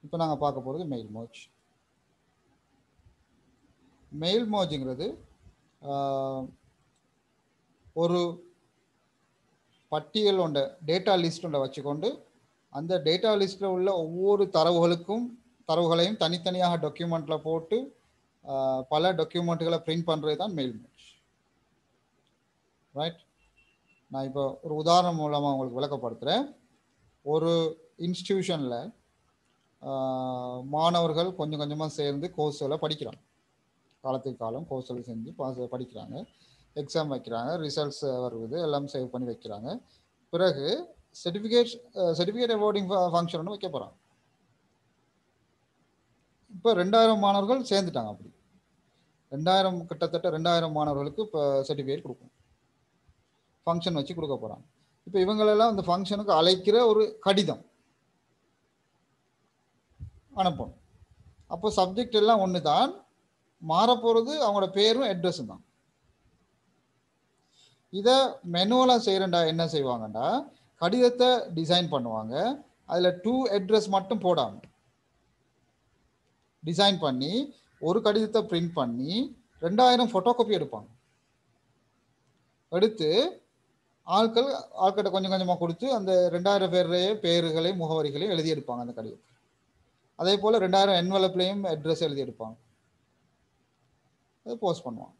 இப்போ நாங்கள் பார்க்க போகிறது மெயில் மோஜ் மெயில் மோஜுங்கிறது ஒரு பட்டியல் ஒன்ற டேட்டா லிஸ்ட் ஒன்றை வச்சுக்கொண்டு அந்த டேட்டா லிஸ்ட்டில் உள்ள ஒவ்வொரு தரவுகளுக்கும் தரவுகளையும் தனித்தனியாக டாக்குமெண்ட்டில் போட்டு ஆஹ், பல டாக்குமெண்ட்டுகளை பிரிண்ட் பண்ணுறது தான் மெயில் மோஜ் ரைட் நான் இப்போ ஒரு உதாரணம் மூலமாக உங்களுக்கு விளக்கப்படுத்துகிறேன் ஒரு இன்ஸ்டிடியூஷனில் மாணவர்கள் கொஞ்சம் கொஞ்சமாக சேர்ந்து கோர்ஸில் படிக்கிறாங்க காலத்துக்கு காலம் கோர்ஸில் செஞ்சு பாஸ் படிக்கிறாங்க எக்ஸாம் வைக்கிறாங்க ரிசல்ட்ஸ் வருவது எல்லாம் சேவ் பண்ணி வைக்கிறாங்க பிறகு சர்டிஃபிகேட் சர்டிஃபிகேட் அவார்டிங் ஃபங்க்ஷன் ஒன்று வைக்க போகிறாங்க இப்போ ரெண்டாயிரம் மாணவர்கள் சேர்ந்துட்டாங்க அப்படி ரெண்டாயிரம் கிட்டத்தட்ட ரெண்டாயிரம் மாணவர்களுக்கு இப்போ சர்டிஃபிகேட் கொடுக்கும் ஃபங்க்ஷன் வச்சு கொடுக்க போகிறாங்க இப்போ இவங்களெல்லாம் அந்த ஃபங்க்ஷனுக்கு அழைக்கிற ஒரு கடிதம் அனுப்பணும் அப்போ சப்ஜெக்ட் எல்லாம் ஒன்று தான் மாறப்போகிறது அவங்களோட பேரும் அட்ரஸும் தான் இதை மெனுவலாக செய்கிறண்டா என்ன செய்வாங்கண்டா கடிதத்தை டிசைன் பண்ணுவாங்க அதில் டூ அட்ரஸ் மட்டும் போடாமல் டிசைன் பண்ணி ஒரு கடிதத்தை பிரிண்ட் பண்ணி ரெண்டாயிரம் ஃபோட்டோ காப்பி எடுப்பாங்க எடுத்து ஆட்கள் ஆட்கிட்ட கொஞ்சம் கொஞ்சமாக கொடுத்து அந்த ரெண்டாயிரம் பேருடைய பேர்களையும் முகவரிகளையும் எழுதி எடுப்பாங்க அந்த கடிதத்தை அதே போல் ரெண்டாயிரம் என்வலப்லேயும் அட்ரஸ் எழுதி எடுப்பாங்க அதை போஸ்ட் பண்ணுவாங்க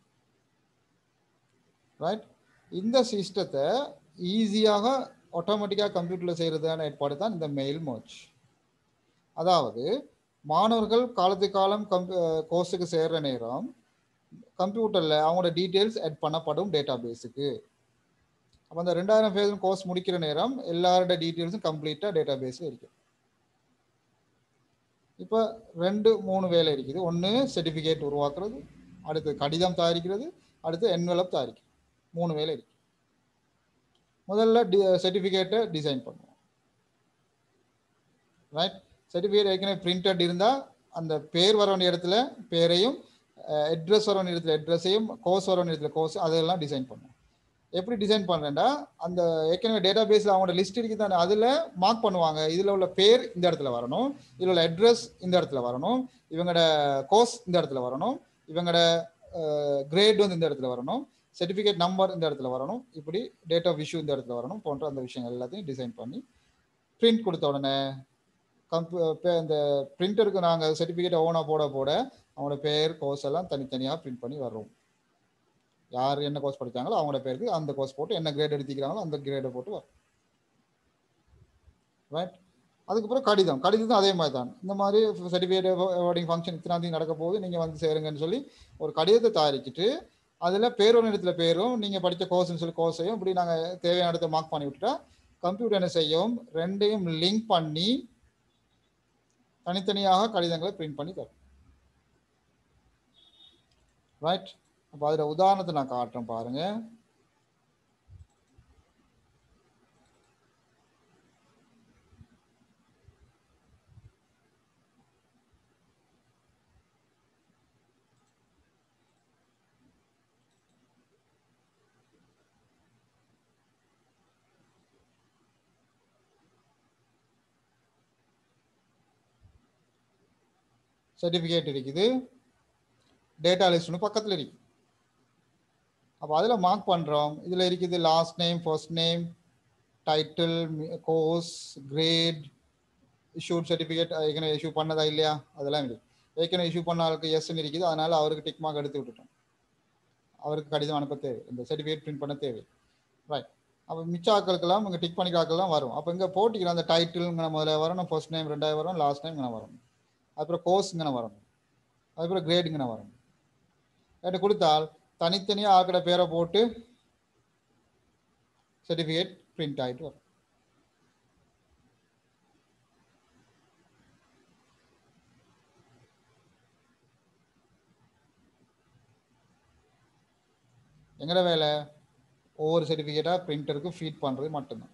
ரைட் இந்த சிஸ்டத்தை ஈஸியாக ஆட்டோமேட்டிக்காக கம்ப்யூட்டரில் செய்கிறதான ஏற்பாடு தான் இந்த மெயில் மோச் அதாவது மாணவர்கள் காலத்துக்கு காலம் கம் கோர்ஸுக்கு சேர்கிற நேரம் கம்ப்யூட்டரில் அவங்களோட டீட்டெயில்ஸ் ஆட் பண்ணப்படும் டேட்டா பேஸுக்கு அப்போ அந்த ரெண்டாயிரம் பேர் கோர்ஸ் முடிக்கிற நேரம் எல்லாரோட டீட்டெயில்ஸும் கம்ப்ளீட்டாக டேட்டா பேஸில் இருக்கும் இப்போ ரெண்டு மூணு வேலை இருக்குது ஒன்று சர்டிஃபிகேட் உருவாக்குறது அடுத்து கடிதம் தயாரிக்கிறது அடுத்து என்வலப் தயாரிக்கிறது மூணு வேலை இருக்கு முதல்ல டி சர்டிஃபிகேட்டை டிசைன் பண்ணுவோம் ரைட் சர்டிஃபிகேட் ஏற்கனவே பிரிண்டட் இருந்தால் அந்த பேர் வர வேண்டிய இடத்துல பேரையும் அட்ரஸ் வர வேண்டிய இடத்துல அட்ரஸையும் கோர்ஸ் வர வேண்டிய இடத்துல கோர்ஸ் அதெல்லாம் டிசைன் பண்ணுவோம் எப்படி டிசைன் பண்ணுறேன்டா அந்த ஏற்கனவே டேட்டா பேஸில் அவங்களோட லிஸ்ட் இருக்குது தானே அதில் மார்க் பண்ணுவாங்க இதில் உள்ள பேர் இந்த இடத்துல வரணும் இதில் உள்ள அட்ரஸ் இந்த இடத்துல வரணும் இவங்களோட கோர்ஸ் இந்த இடத்துல வரணும் இவங்களோட கிரேட் வந்து இந்த இடத்துல வரணும் சர்டிஃபிகேட் நம்பர் இந்த இடத்துல வரணும் இப்படி டேட் ஆஃப் இஷ்யூ இந்த இடத்துல வரணும் போன்ற அந்த விஷயங்கள் எல்லாத்தையும் டிசைன் பண்ணி பிரிண்ட் கொடுத்த உடனே கம்ப்யூ இந்த பிரிண்டருக்கு நாங்கள் சர்டிஃபிகேட் ஓனாக போட போட அவங்களோட பேர் கோர்ஸ் எல்லாம் தனித்தனியாக பிரிண்ட் பண்ணி வரும் யார் என்ன கோர்ஸ் படித்தாங்களோ அவங்களோட பேருக்கு அந்த கோர்ஸ் போட்டு என்ன கிரேட் எடுத்திக்கிறாங்களோ அந்த கிரேடை போட்டு வரும் ரைட் அதுக்கப்புறம் கடிதம் கடிதம் அதே மாதிரி தான் இந்த மாதிரி சர்டிஃபிகேட் அவார்டிங் ஃபங்க்ஷன் இத்தனாம் தேதி நடக்க போகுது நீங்கள் வந்து சேருங்கன்னு சொல்லி ஒரு கடிதத்தை தயாரிச்சுட்டு அதில் பேரோட இடத்துல பேரும் நீங்கள் படித்த கோர்ஸ்னு சொல்லி கோர்ஸையும் இப்படி நாங்கள் தேவையான இடத்த மார்க் பண்ணி விட்டுட்டா கம்ப்யூட்டர் என்ன செய்யும் ரெண்டையும் லிங்க் பண்ணி தனித்தனியாக கடிதங்களை பிரிண்ட் பண்ணி தரும் ரைட் அப்போ அதில் உதாரணத்தை நான் காட்டுறேன் பாருங்க சர்டிஃபிகேட் இருக்குது டேட்டா லிஸ்ட் ஒன்று பக்கத்தில் இருக்குது அப்போ அதில் மார்க் பண்ணுறோம் இதில் இருக்குது last name first name title course grade issued certificate ஏற்கனவே இஷ்யூ பண்ணதா இல்லையா அதெல்லாம் இருக்குது ஏற்கனவே இஷ்யூ பண்ண ஆளுக்கு எஸ்ன்னு இருக்குது அதனால் அவருக்கு டிக் மார்க் எடுத்து விட்டுட்டோம் அவருக்கு கடிதம் அனுப்ப தேவை இந்த சர்டிஃபிகேட் பிரிண்ட் பண்ண தேவை ரைட் அப்போ மிச்ச ஆக்களுக்கெல்லாம் இங்கே டிக் பண்ணிக்காக்கெல்லாம் வரும் அப்போ இங்கே போட்டிக்கலாம் அந்த டைட்டில்ங்கிற முதல்ல வரணும் ஃபர்ஸ்ட் நேம் ரெண்டாயிரம் வரும் லாஸ்ட் நேம் இங்கே வரணும் அப்புறம் கோர்ஸுங்கன வரணும் அதுக்கப்புறம் கிரேடுங்கன வரணும் கேட்டு கொடுத்தால் தனித்தனியாக ஆக்கிற பேரை போட்டு சர்டிஃபிகேட் பிரிண்ட் ஆகிட்டு வரும் எங்கட வேலை ஒவ்வொரு சர்டிஃபிகேட்டாக பிரிண்டருக்கு ஃபீட் பண்ணுறது மட்டும்தான்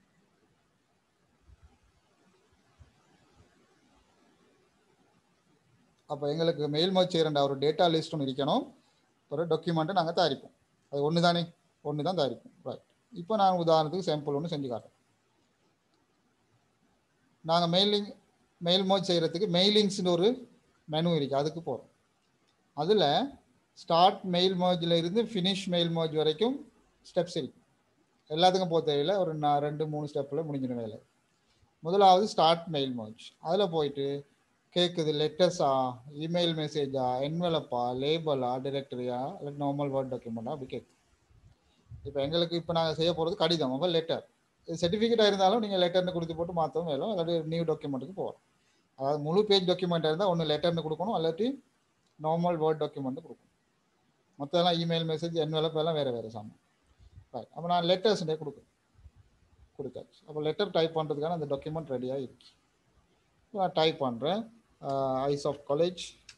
அப்போ எங்களுக்கு மெயில் மர்ச் செய்கிற ஒரு டேட்டா லிஸ்ட் ஒன்று இருக்கணும் ஒரு டாக்குமெண்ட்டை நாங்கள் தயாரிப்போம் அது ஒன்று தானே ஒன்று தான் தயாரிப்போம் ரைட் இப்போ நான் உதாரணத்துக்கு சாம்பிள் ஒன்று செஞ்சு காட்டுறேன் நாங்கள் மெயிலிங் மெயில் மோஜ் செய்கிறதுக்கு மெயிலிங்ஸ்னு ஒரு மெனு இருக்குது அதுக்கு போகிறோம் அதில் ஸ்டார்ட் மெயில் மோஜில் இருந்து ஃபினிஷ் மெயில் மோஜ் வரைக்கும் ஸ்டெப்ஸ் இருக்கு எல்லாத்துக்கும் போக தேவையில்லை ஒரு நான் ரெண்டு மூணு ஸ்டெப்பில் முடிஞ்சிடும் வேலை முதலாவது ஸ்டார்ட் மெயில் மோஜ் அதில் போயிட்டு கேட்குது லெட்டர்ஸா இமெயில் மெசேஜா என்வெலப்பா லேபலா டிரெக்டரியா இல்லை நார்மல் வேர்ட் டாக்குமெண்டா அப்படி கேட்குது இப்போ எங்களுக்கு இப்போ நாங்கள் செய்ய போகிறது கடிதம் அப்போ லெட்டர் இது சர்டிஃபிகேட்டாக இருந்தாலும் நீங்கள் லெட்டர்னு கொடுத்து போட்டு மாற்றவும் வேணும் அல்லாட்டி நியூ டாக்குமெண்ட்டுக்கு போகிறோம் அதாவது முழு பேஜ் டாக்குமெண்ட்டாக இருந்தால் ஒன்று லெட்டர்னு கொடுக்கணும் அல்லாட்டி நார்மல் வேர்ட் டாக்குமெண்ட் கொடுக்கணும் மற்றதெல்லாம் இமெயில் மெசேஜ் என்வெலப் எல்லாம் வேறு வேறு சாமான் ரைட் அப்போ நான் லெட்டர்ஸ்னே கொடுக்குறேன் கொடுத்தாச்சு அப்போ லெட்டர் டைப் பண்ணுறதுக்கான அந்த டாக்குமெண்ட் ரெடியாக இருக்கு நான் டைப் பண்ணுறேன் ஐஸ் ஆஃப் காலேஜ்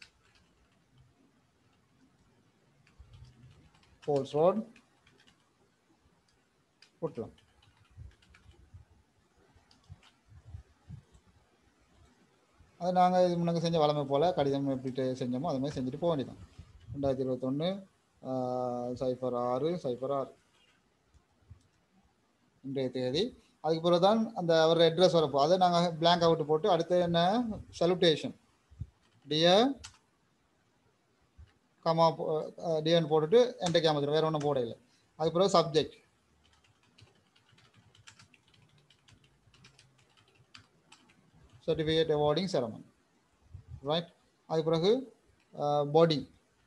ஃபோர்ஸ் ரோட் போட்டலாம் அது நாங்கள் இது முன்னாங்க செஞ்ச வளமை போல் கடிதம் எப்படி செஞ்சோமோ அது மாதிரி செஞ்சுட்டு போக வேண்டியதான் ரெண்டாயிரத்தி இருபத்தொன்று சைஃபர் ஆறு சைஃபர் ஆறு இன்றைய தேதி அதுக்கு பிறகு தான் அந்த அவர் அட்ரஸ் வரப்போ அதை நாங்கள் பிளாங்க் அவுட் போட்டு அடுத்து என்ன சலுட்டேஷன் டியர் கமா டிஎன் போட்டுட்டு என்ட கேமரா வேற ஒன்றும் போட இல்லை அதுக்கு பிறகு subject certificate awarding ceremony right அதுக்கு பிறகு பாடி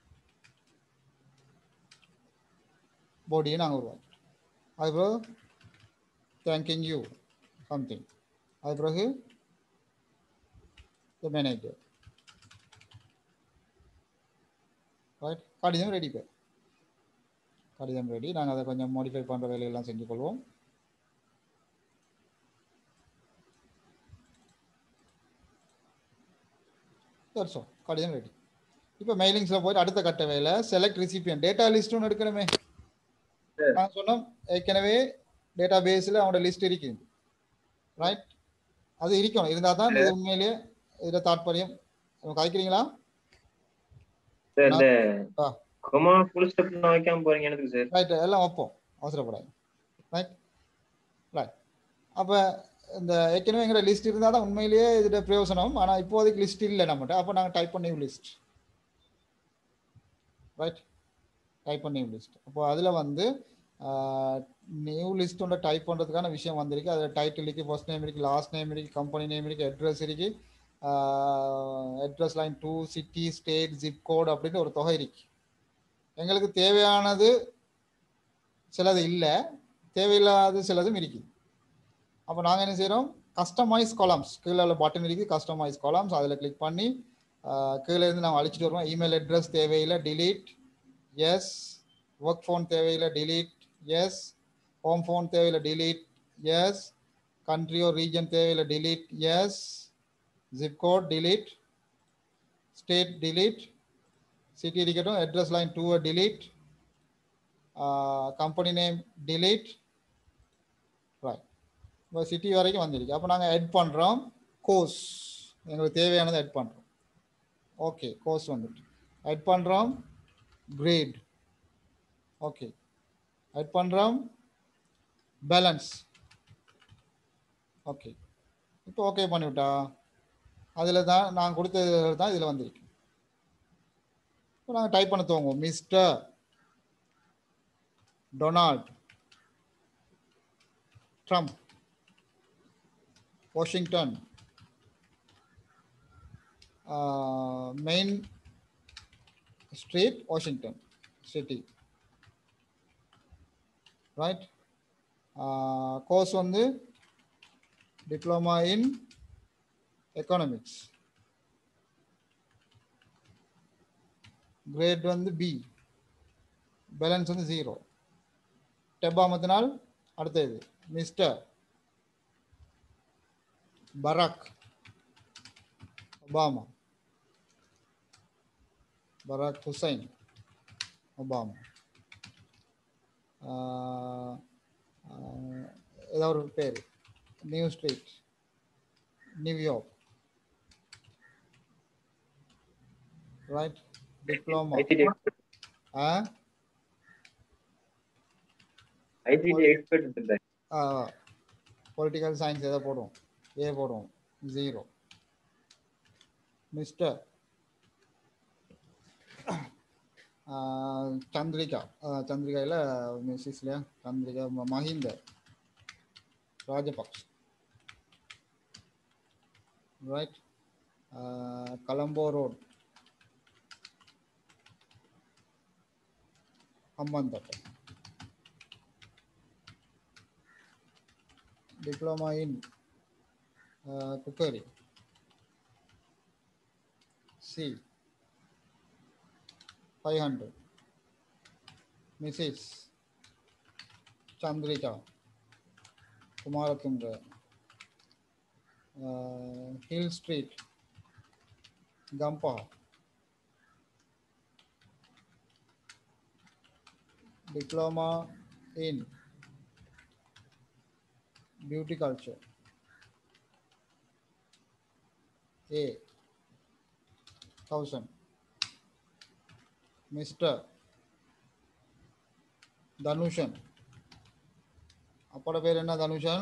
பாடியை நாங்கள் உருவாக்கி அது பிறகு தேங்கிங் யூ சம்திங் அது பிறகு த மேனேஜர் ரைட் கடிதம் ரெடி பேர் கடிதம் ரெடி நாங்கள் அதை கொஞ்சம் மாடிஃபை பண்ணுற வேலையெல்லாம் செஞ்சு கொள்வோம் தர்சோ கடிதம் ரெடி இப்போ மெயிலிங்ஸில் போயிட்டு அடுத்த கட்ட வேலை செலக்ட் ரிசிபியன் டேட்டா லிஸ்ட் ஒன்று எடுக்கணுமே நான் சொன்னோம் ஏற்கனவே டேட்டா பேஸில் அவனோட லிஸ்ட் இருக்குது ரைட் அது இருக்கணும் இருந்தால் தான் இது உண்மையிலேயே இதில் தாற்பயம் கதைக்கிறீங்களா சார் இந்த ஆ. கொமா ஃபுல் ஸ்டெப் நான் வைக்காம போறீங்க எனக்கு சார் ரைட் எல்லாம் வைப்போம் அவசரப்படாது ரைட் ரைட் அப்போ இந்த ஏற்கனவே எங்களோட லிஸ்ட் இருந்தால் தான் உண்மையிலேயே இதோட பிரயோசனம் ஆனால் இப்போதைக்கு லிஸ்ட் இல்லை நம்மகிட்ட அப்போ நாங்கள் டைப் பண்ணி லிஸ்ட் ரைட் டைப் பண்ணி லிஸ்ட் அப்போ அதில் வந்து நியூ லிஸ்ட் ஒன்று டைப் பண்ணுறதுக்கான விஷயம் வந்திருக்கு அதில் டைட்டில் இருக்கு ஃபர்ஸ்ட் நேம் இருக்கு லாஸ்ட் நேம் இருக்கு கம்பெனி நேம் இருக்கு அட்ரஸ் இருக்கு address line two city state zip code அப்படின்னு ஒரு தொகை இருக்கு எங்களுக்கு தேவையானது சிலது இல்லை தேவையில்லாத சிலதும் இருக்குது அப்போ நாங்கள் என்ன செய்கிறோம் கஸ்டமைஸ் காலம்ஸ் கீழே உள்ள பட்டன் இருக்குது கஸ்டமைஸ் காலம்ஸ் அதில் கிளிக் பண்ணி ஆஹ், கீழே இருந்து நாங்கள் அழிச்சிட்டு வருவோம் இமெயில் அட்ரஸ் தேவையில்லை delete எஸ் ஒர்க் ஃபோன் தேவையில்லை delete எஸ் ஹோம் ஃபோன் தேவையில்லை delete yes country or region தேவையில்லை delete yes zip code delete state delete city இருக்கட்டும் அட்ரஸ் லைன் டூவை delete company name delete right இப்போ சிட்டி வரைக்கும் வந்துருக்கு அப்போ நாங்கள் எட் பண்ணுறோம் கோர்ஸ் எங்களுக்கு தேவையானதை எட் பண்ணுறோம் ஓகே கோர்ஸ் வந்துட்டு எட் பண்ணுறோம் கிரேட் ஓகே எட் பண்ணுறோம் பேலன்ஸ் ஓகே இப்போ ஓகே பண்ணிவிட்டா அதில் தான் நான் கொடுத்தது தான் இதில் வந்திருக்கு இப்போ நாங்கள் டைப் பண்ண துவங்குவோம் mister Donald Trump Washington main street Washington city right course வந்து டிப்ளமா இன் எக்கனாமிக்ஸ் கிரேட் வந்து பி பேலன்ஸ் வந்து ஜீரோ டெப் அமர்த்தினால் அடுத்த இது mister Barack Obama Barack Hussein Obama ah, ah, ஏதாவது ஒரு பேர் new street New York right diploma ICT ah ICT expert sir political science எதை போடுவோம் ஏ போடுவோம் ஜீரோ மிஸ்டர் சந்திரிகா சந்திரிகாயில் மிஸ்ஸஸ் இல்லையா சந்திரிகா ம- Mahinda Rajapaksa right Colombo road Hambantota diploma in cookery C five hundred Mrs Chandrika Kumaratunga hill street Gampaha diploma in beauty culture a thousand mr Dhanushan அப்போட பேர் என்ன தனுஷன்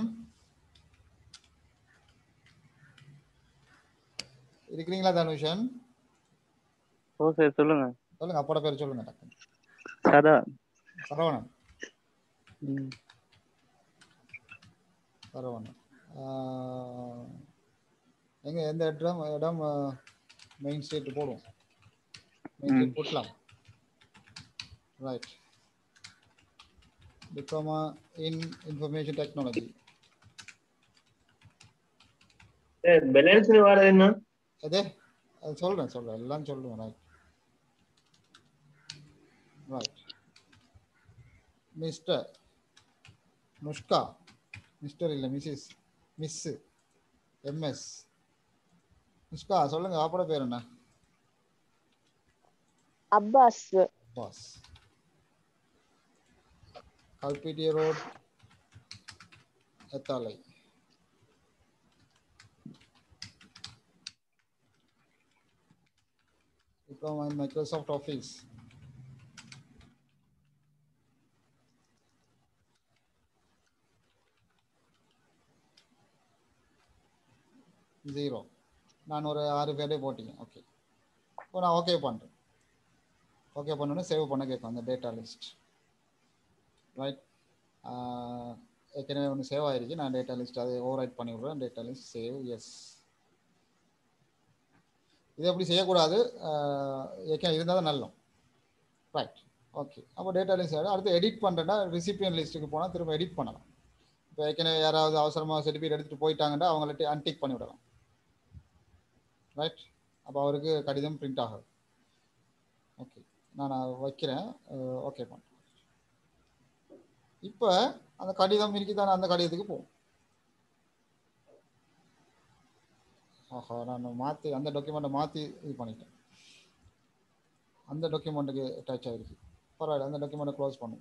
இருக்கிறீங்களா தனுஷன் ஓ சார் சொல்லுங்க சொல்லுங்க அப்போட பேர் சொல்லுங்க டக்குன்னு. சதா சரவணன் ம். சரவணன் ஆஹ், எங்க எந்த இடம் இடம் மெயின் ஸ்ட்ரீட் போடுவோம் மெயின் ம். ஸ்ட்ரீட் போட்டலாம் right diploma in information technology sir balance வர்றது என்ன அதே அது சொல்றேன் சொல்றேன் எல்லாம் சொல்லுவேன் right right mister Mushka mister இல்லை மிஸ்ஸஸ் மிஸ்ஸு எம்எஸ் முஷ்கா சொல்லுங்க ஆப்பட பேர் என்ன அப்பாஸ் பாஸ் கல்பிட்டிய ரோட் எத்தாலை Diploma in Microsoft Office. Zero நான் ஒரு ஆறு பேரே போட்டீங்க ஓகே இப்போ நான் ஓகே பண்ணுறேன் ஓகே பண்ணோன்னே சேவ் பண்ண கேட்கும் அந்த டேட்டா லிஸ்ட் ரைட் ஏற்கனவே ஒன்று சேவ் ஆயிருக்கு நான் டேட்டா லிஸ்ட் அதை ஓவர் ரைட் பண்ணி விட்றேன் டேட்டா லிஸ்ட் சேவ் எஸ் இது அப்படி செய்யக்கூடாது ஆஹ் ஏற்கனவே இருந்தால் தான் நல்லம் ரைட் ஓகே அப்போ டேட்டா லிஸ்ட் அடுத்து எடிட் பண்ணுறேன்னா ரிசிபியன் லிஸ்ட்டுக்கு போனால் திரும்ப எடிட் பண்ணலாம் இப்போ ஏற்கனவே யாராவது அவசரமாக சர்டிஃபிகேட் எடுத்துகிட்டு போயிட்டாங்கன்னா அவங்கள்ட்ட அன்டிக் பண்ணி விடலாம் ரைட் அப்போ அவருக்கு கடிதம் பிரிண்ட் ஆகாது ஓகே நான் அதை வைக்கிறேன் ஓகே பண்ணுறேன் இப்போ அந்த கடிதம் இருக்குதானே அந்த கடிதத்துக்கு போகும் ஆஹா நான் மாற்றி அந்த டாக்குமெண்ட்டை மாற்றி இது பண்ணிட்டேன் அந்த டாக்குமெண்ட்டுக்கு அட்டாச் ஆகிருக்கு பரவாயில்ல அந்த டாக்குமெண்ட்டை க்ளோஸ் பண்ணும்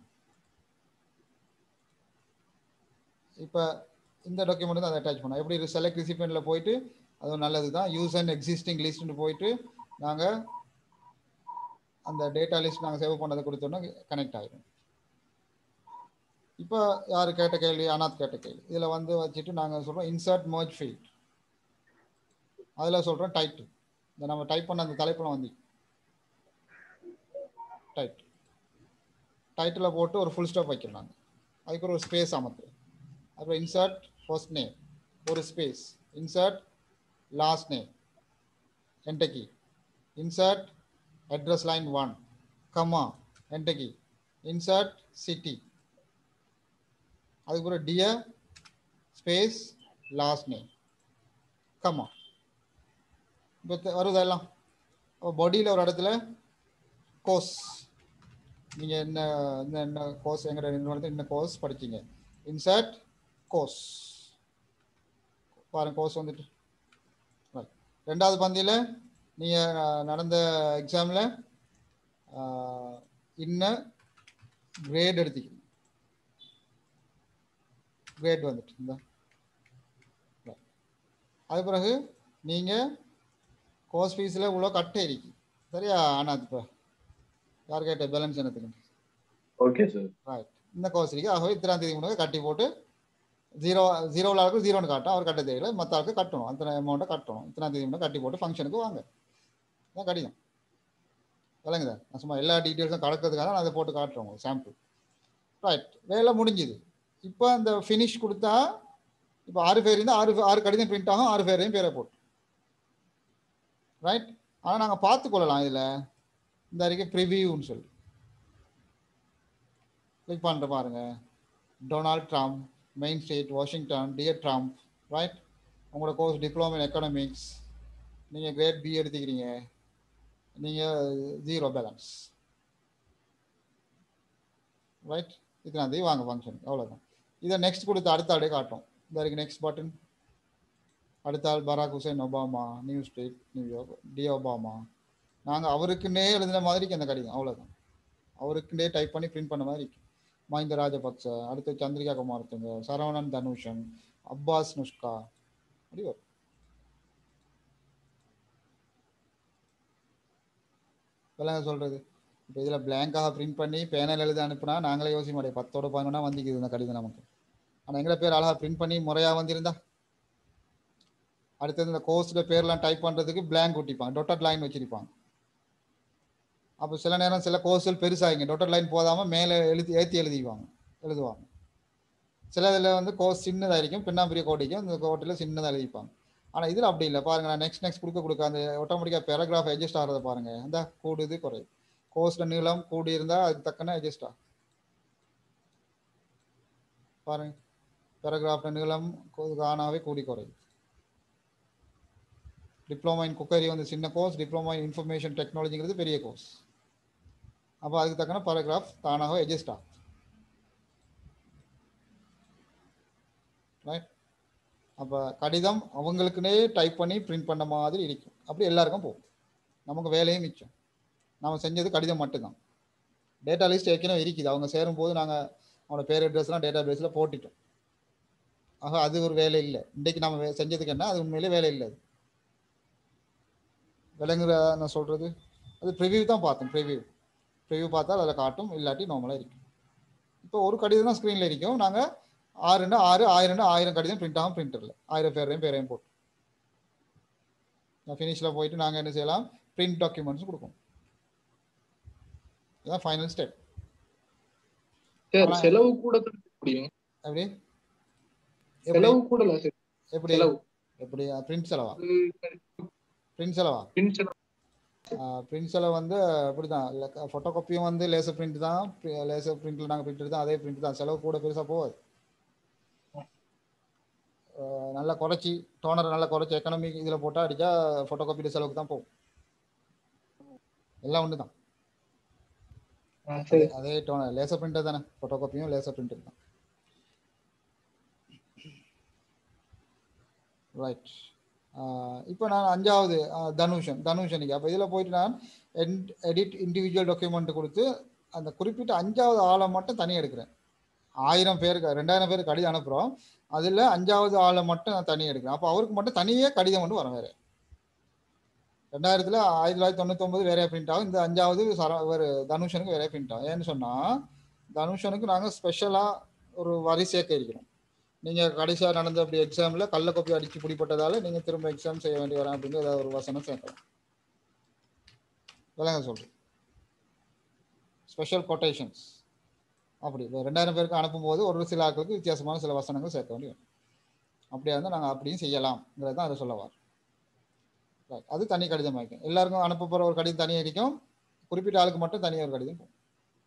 இப்போ இந்த டாக்குமெண்ட் தான் அதை அட்டாச் பண்ணோம் எப்படி செலக்ட் ரிசிபியன்ட்டில் போயிட்டு அதுவும் நல்லது தான் யூஸ் அண்ட் எக்ஸிஸ்டிங் லிஸ்ட்னு போயிட்டு நாங்கள் அந்த டேட்டா லிஸ்ட் நாங்கள் சேவ் பண்ணதை கொடுத்தோன்னா கனெக்ட் ஆகிடும் இப்போ யார் கேட்ட கேள்வி அனாத் கேட்ட கேள்வி இதில் வந்து வச்சுட்டு நாங்கள் சொல்கிறோம் இன்சர்ட் மர்ஜ் ஃபீல்ட் அதில் சொல்கிறோம் டைட்டில் இந்த நம்ம டைப் பண்ண அந்த தலைப்பில் வந்து டைட் டைட்டில் போட்டு ஒரு ஃபுல் ஸ்டாப் வைக்கிறோம் நாங்கள் அதுக்கு ஒரு ஸ்பேஸ் அமர்த்து அப்புறம் இன்சர்ட் ஃபர்ஸ்ட் நேம் ஒரு ஸ்பேஸ் இன்சர்ட் லாஸ்ட் நேம் என்டக்கி insert address line one comma என்டக்கி இன்சர்ட் சிட்டி அதுக்கப்புறம் dear space last name comma இப்போ வருதா எல்லாம் பாடியில் ஒரு இடத்துல கோர்ஸ் நீங்கள் என்ன என்ன என்ன கோர்ஸ் எங்கிட்ட நிறுவனத்தில் என்ன கோர்ஸ் படிச்சீங்க இன்சர்ட் கோர்ஸ் பாருங்க கோர்ஸ் வந்துட்டு Right. ரெண்டாவது பந்தியில் நீங்கள் நடந்த எக்ஸாமில் இன்ன கிரேட் எடுத்தீங்க கிரேட் வந்துட்டு இந்த Right. அது பிறகு நீங்கள் கோர்ஸ் ஃபீஸில் இவ்வளோ கட்ட இருக்கு சரியா ஆனால் இப்போ யார் கேட்ட பேலன்ஸ் என்னத்துக்கு ஓகே சார் ரைட் இந்த கோர்ஸ் இருக்கு ஆகவே இத்தனாம் தேதி முன்னாடி கட்டி போட்டு ஜீரோ ஜீரோவில் ஆளுக்கு ஜீரோன்னு காட்டும் அவர் கட்ட தேவையில்லை மற்ற ஆளுக்கு கட்டணும் அத்தனை அமௌண்ட்டை கட்டணும் இத்தனை தேதி மட்டும் கட்டி போட்டு ஃபங்க்ஷனுக்கு வாங்க தான் கடிதம் விளங்குதா நான் சும்மா எல்லா டீட்டெயில்ஸும் கலக்கிறதுக்காக நான் அதை போட்டு காட்டுறேன் உங்களுக்கு சாம்பிள் ரைட் வேலை முடிஞ்சுது இப்போ அந்த ஃபினிஷ் கொடுத்தா இப்போ ஆறு பேர் இருந்தால் ஆறு ஆறு கடிதம் பிரிண்ட் ஆகும் ஆறு பேரையும் பேரை போட்டு ரைட் ஆனால் நாங்கள் பார்த்து கொள்ளலாம் இதில் இந்த அறிக்கை ப்ரிவியூன்னு சொல்லி கிளிக் பண்ணுற பாருங்க Donald Trump main state Washington dear Trump right உங்களோட கோர்ஸ் டிப்ளமோ இன் எக்கனாமிக்ஸ் நீங்கள் கிரேட் பி எடுத்துக்கிறீங்க நீங்கள் ஜீரோ பேலன்ஸ் ரைட் இத்தனாம் தேதி வாங்க ஃபங்க்ஷன் அவ்வளோதான் இதை நெக்ஸ்ட் கொடுத்து அடுத்த ஆளே காட்டும் இந்த இருக்கு நெக்ஸ்ட் பட்டன் அடுத்த ஆள் Barack Hussein Obama new state New York டி ஒபாமா நாங்கள் அவருக்குன்னே எழுதின மாதிரிக்கு அந்த கடிதம் அவ்வளோதான் அவருக்குன்னே டைப் பண்ணி பிரிண்ட் பண்ண மாதிரி மஹிந்த ராஜபக்ச அடுத்து சந்திரிகா குமாரத்துங்க சரவணன் தனுஷன் அப்பாஸ் நுஷ்கா அப்படி வரும் இதெல்லாம் சொல்றது இப்போ இதில் பிளாங்காக பிரிண்ட் பண்ணி பேனல் எழுதி அனுப்புனா நாங்களே யோசிக்க மாட்டோம் பத்தோட பதினொன்னா வந்திக்குது இந்த கடிதம் நமக்கு ஆனால் எங்களை பேர் அழகாக பிரிண்ட் பண்ணி முறையாக வந்திருந்தா அடுத்தது இந்த கோர்ஸில் பேர்லாம் டைப் பண்ணுறதுக்கு பிளாங்க் ஒட்டிப்பாங்க டொட்டட் லைன் வச்சிருப்பாங்க அப்போ சில நேரம் சில கோர்ஸ்கள் பெருசாகிங்க டொட்டட் லைன் போதாமல் மேலே எழுதி ஏற்றி எழுதிக்குவாங்க எழுதுவாங்க சில இதில் வந்து கோர்ஸ் சின்னதாக இருக்கும் பின்னா பெரிய கோட்டிக்கும் இந்த கோட்டில் சின்னதாக எழுதிப்பாங்க ஆனால் இதில் அப்படி இல்லை பாருங்க நான் நெக்ஸ்ட் நெக்ஸ்ட் கொடுக்க கொடுக்க அந்த ஆட்டோமேட்டிக்காக பேராகிராஃப் அட்ஜஸ்ட் ஆகிறத பாருங்க அந்த கூடுது குறையுது கோர்ஸில் நீளம் கூடி இருந்தால் அதுக்கு தக்கன அட்ஜஸ்ட் ஆகும் பாருங்க பேராகிராஃப்ல நீளம் காணாவே கூடி குறையுது டிப்ளமா இன் குக்கரி வந்து சின்ன கோர்ஸ் டிப்ளமா இன் இன்ஃபர்மேஷன் டெக்னாலஜிங்கிறது பெரிய கோர்ஸ் அப்போ அதுக்கு தக்கன பேராகிராஃப் தானாகவே அட்ஜஸ்ட் ஆகும் ரைட் அப்போ கடிதம் அவங்களுக்குனே டைப் பண்ணி பிரிண்ட் பண்ண மாதிரி இருக்கும் அப்படி எல்லாருக்கும் போகும் நமக்கு வேலையும் மிச்சம் நம்ம செஞ்சது கடிதம் மட்டும்தான் டேட்டா லிஸ்ட் ஏற்கனவே இருக்குது அவங்க சேரும்போது நாங்கள் அவனோட பேர் அட்ரஸ்லாம் டேட்டா பேஸில் போட்டுட்டோம் ஆக அது ஒரு வேலை இல்லை இன்றைக்கு நம்ம வே- செஞ்சதுக்கு என்ன அது உண்மையிலே வேலை இல்லை அது விளங்குற நான் சொல்கிறது அது ப்ரிவியூ தான் பார்த்தோம் ப்ரிவியூ ப்ரிவியூ பார்த்தா அதில் காட்டும் இல்லாட்டி நார்மலாக இருக்கும் இப்போ ஒரு கடிதம் தான் ஸ்க்ரீனில் இருக்கும் நாங்கள் ஆறுன்னா ஆறு ஆயிரம்னா ஆயிரம் கடிதம் பிரிண்ட் ஆகும் பிரிண்டரில் ஆயிரம் பேரையும் பேரையும் போட்டு நான் ஃபினிஷில் போயிட்டு நாங்கள் என்ன செய்யலாம் பிரிண்ட் டாக்குமெண்ட்ஸ் கொடுப்போம் இதுதான் ஃபைனல் ஸ்டெப் சார் செலவு கூட தான் முடியும் எப்படி எப்படி செலவு கூடல சார் எப்படி செலவு எப்படி பிரிண்ட் செலவா அது பிரிண்ட் செலவா பின் செலவு பிரிண்ட் செலவு வந்து அப்படிதான் ஃபோட்டோ காப்பியும் வந்து லேசர் பிரிண்ட் தான் லேசர் பிரிண்ட்ல நாங்கள் பிரிண்ட் தான் அதே பிரிண்ட் தான் செலவு கூட பெருசாக போகாது அஹ் நல்லா குறைச்சி டோனரை நல்லா குறைச்சி எக்கனாமிக் இதில் போட்டால் அடித்தா ஃபோட்டோ காப்பியோட செலவுக்கு தான் போகும் எல்லாம் ஒன்று தான் ஆ, சரி அதே டோனர் லேசர் பிரிண்டர் தானே ஃபோட்டோ காப்பியும் லேசர் பிரிண்டர் தான் ரைட் இப்போ நான் அஞ்சாவது ஆஹ், தனுஷன் தனுஷனுக்கு அப்போ இதில் போயிட்டு நான் எடிட் இண்டிவிஜுவல் டாக்குமெண்ட் கொடுத்து அந்த குறிப்பிட்ட அஞ்சாவது ஆளை மட்டும் தனி எடுக்கிறேன் ஆயிரம் பேருக்கு ரெண்டாயிரம் பேருக்கு கடிதம் அனுப்புகிறோம் அதில் அஞ்சாவது ஆளை மட்டும் நான் தனி எடுக்கிறேன் அப்போ அவருக்கு மட்டும் தனியே கடிதம் மட்டும் வரும் வேறு ரெண்டாயிரத்தில் ஆயிரத்தி தொள்ளாயிரத்தி தொண்ணூத்தொம்பது வேறையாக பிரிண்ட் ஆகும் இந்த அஞ்சாவது சர ஒரு தனுஷனுக்கு வேறையாக பிரிண்ட் ஆகும் ஏன்னு சொன்னால் தனுஷனுக்கு நாங்கள் ஸ்பெஷலாக ஒரு வரி சேர்க்க இருக்கிறோம் நீங்கள் கடைசியாக நடந்த அப்படி எக்ஸாமில் கள்ள கோப்பி அடித்து பிடிப்பட்டதால நீங்கள் திரும்ப எக்ஸாம் செய்ய வேண்டி வரேன் அப்படின்னு ஏதாவது ஒரு வசனம் சேர்க்கலாம் விளங்க சொல்கிறேன் ஸ்பெஷல் கொட்டேஷன்ஸ் அப்படி இப்போ ரெண்டாயிரம் பேருக்கு அனுப்பும்போது ஒரு சில ஆட்களுக்கு வித்தியாசமான சில வசனங்கள் சேர்க்க வேண்டி வரும் அப்படியா இருந்தால் நாங்கள் அப்படியும் செய்யலாம்ங்கிறது தான் அதை சொல்ல வரோம் Right. அது தனி கடிதம் ஆகிக்கும் எல்லாருக்கும் அனுப்ப போகிற ஒரு கடிதம் தனியாக இருக்கும் குறிப்பிட்ட ஆளுக்கு மட்டும் தனியாக ஒரு கடிதம் போகும்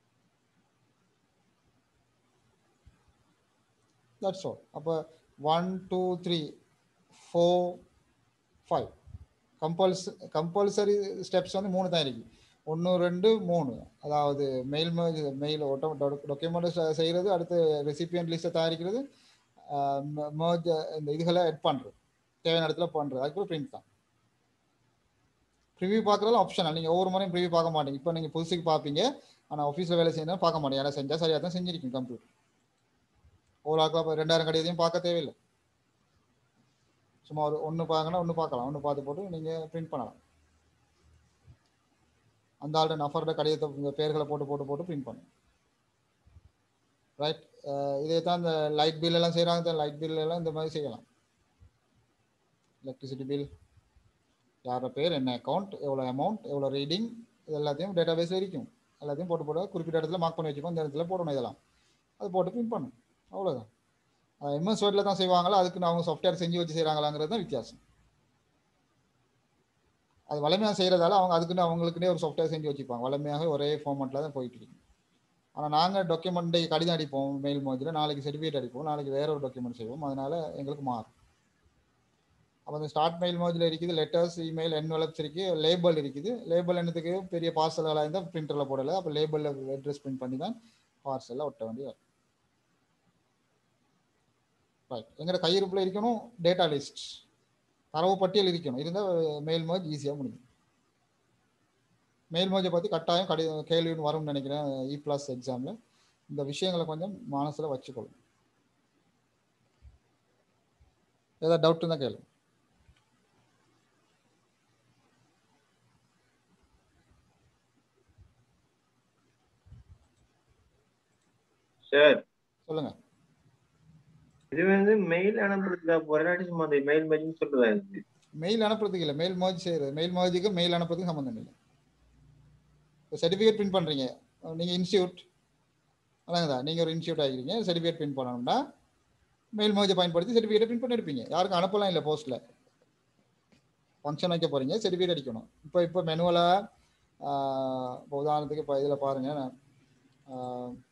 தட்ஸ் ஆல் அப்போ one two three four five கம்பல்ஸ் கம்பல்சரி ஸ்டெப்ஸ் வந்து மூணு தான் இருக்கு ஒன்று ரெண்டு மூணு அதாவது மெயில் மெயில் ஓட்டோ டாக்குமெண்ட் செய்கிறது அடுத்து ரெசிபியன்ட் லிஸ்ட்டை தயாரிக்கிறது merge இந்த இதுகளை எட் பண்ணுறது தேவையான இடத்துல பண்ணுறது அதுக்கு பிரிண்ட் தான் ப்ரிவியூ பார்க்குறதுல ஆப்ஷனல் நீங்கள் ஒவ்வொரு முறையும் ப்ரிவியூ பார்க்க மாட்டீங்க இப்போ நீங்கள் புதுசுக்கு பார்ப்பீங்க ஆனால் ஆஃபீஸில் வேலை செய்யணும் பார்க்க மாட்டீங்க யாராவது செஞ்சால் சரியாக தான் செஞ்சிருக்கீங்க கம்ப்யூட்டர் ஒரு ஆக்கில் ரெண்டாயிரம் கடிதத்தையும் பார்க்க தேவையில்லை சும்மா ஒரு ஒன்று பார்க்கணும் ஒன்று பார்க்கலாம் ஒன்று பார்த்து போட்டு நீங்கள் பிரிண்ட் பண்ணலாம் அந்த ஆள்கிட்ட நஃபரோட கடிதத்தை உங்கள் பேர்களை போட்டு போட்டு போட்டு பிரிண்ட் பண்ணுங்க ரைட் இதே தான் இந்த லைட் பில் எல்லாம் செய்கிறாங்க லைட் பில் எல்லாம் இந்த மாதிரி செய்யலாம் எலக்ட்ரிசிட்டி பில் யாரோட பேர் என்ன அக்கௌண்ட் எவ்வளோ அமௌண்ட் எவ்வளோ ரீடிங் இது எல்லாத்தையும் டேட்டா பேஸில் இருக்கும் எல்லாத்தையும் போட்டு போட்டு குறிப்பிட்ட இடத்துல மார்க் பண்ணி வச்சுப்போம் இந்த இடத்துல போடணும் இதெல்லாம் அது போட்டு பிரிண்ட் பண்ணணும் அவ்வளோதான் எம்எஸ் வேர்டில் தான் செய்வாங்களா அதுக்கு அவங்க சாஃப்ட்வேர் செஞ்சு வச்சு செய்கிறாங்களாங்கிறது தான் வித்தியாசம் அது வலிமையாக செய்கிறதால அவங்க அதுக்குன்னு அவங்களுக்குன்னே ஒரு சாஃப்ட்வேர் செஞ்சு வச்சுப்பாங்க வலிமையாக ஒரே ஃபார்மெட்டில் தான் போயிட்டு இருக்கு ஆனால் நாங்கள் டாக்குமெண்ட்டை கடிதம் அடிப்போம் மெயில் மோதில் நாளைக்கு சர்டிஃபிகேட் அடிப்போம் நாளைக்கு வேற ஒரு டாக்குமெண்ட் செய்வோம் அதனால எங்களுக்கு மாறும் அப்போ அந்த ஸ்டார்ட் மெயில் மோதில் இருக்குது லெட்டர்ஸ் இமெயில் என்வலப்ஸ் இருக்குது லேபிள் இருக்குது லேபிள் என்னத்துக்கு பெரிய பார்சல்களாக இருந்தால் பிரிண்டரில் போடலை அப்போ லேபிளில் அட்ரஸ் பிரிண்ட் பண்ணி தான் பார்சலில் ஒட்ட வேண்டியது ரைட் எங்களோட கையிருப்பில் இருக்கணும் டேட்டா லிஸ்ட் தரவு பட்டியல் இருக்கணும் இருந்தால் மெயில் மோஜ் ஈஸியாக முடியும் மெயில் மோஜை பற்றி கட்டாயம் கடி கேள்வின்னு வரும்னு நினைக்கிறேன் இ ப்ளஸ் எக்ஸாமில் இந்த விஷயங்களை கொஞ்சம் மனசில் வச்சுக்கொள்ளும் ஏதாவது டவுட் இருந்தால் கேளு சார் சொல்லுங்க இது வந்து மெயில் அனுப்புறதுல பொருளாடி சும்மா அந்த மெயில் மெயில் சொல்லுவாங்க மெயில் அனுப்புறதுக்கு இல்லை மெயில் மோஜ் செய்கிறது மெயில் மோஜுக்கு மெயில் அனுப்புறதுக்கு சம்மந்தம் இல்லை இப்போ சர்டிஃபிகேட் பிரிண்ட் பண்ணுறீங்க நீங்கள் இன்ஸ்டியூட் அதாங்கதா நீங்கள் ஒரு இன்ஸ்டியூட் ஆகிக்கிறீங்க சர்டிஃபிகேட் பிரிண்ட் பண்ணணும்னா மெயில் மோஜை பயன்படுத்தி சர்டிஃபிகேட் பிரிண்ட் பண்ணி எடுப்பீங்க யாருக்கும் அனுப்பலாம் இல்லை போஸ்ட்டில் ஃபங்க்ஷன் வைக்க போகிறீங்க சர்டிஃபிகேட் அடிக்கணும் இப்போ இப்போ மெனுவலாக இப்போ உதாரணத்துக்கு இப்போ இதில் பாருங்கள்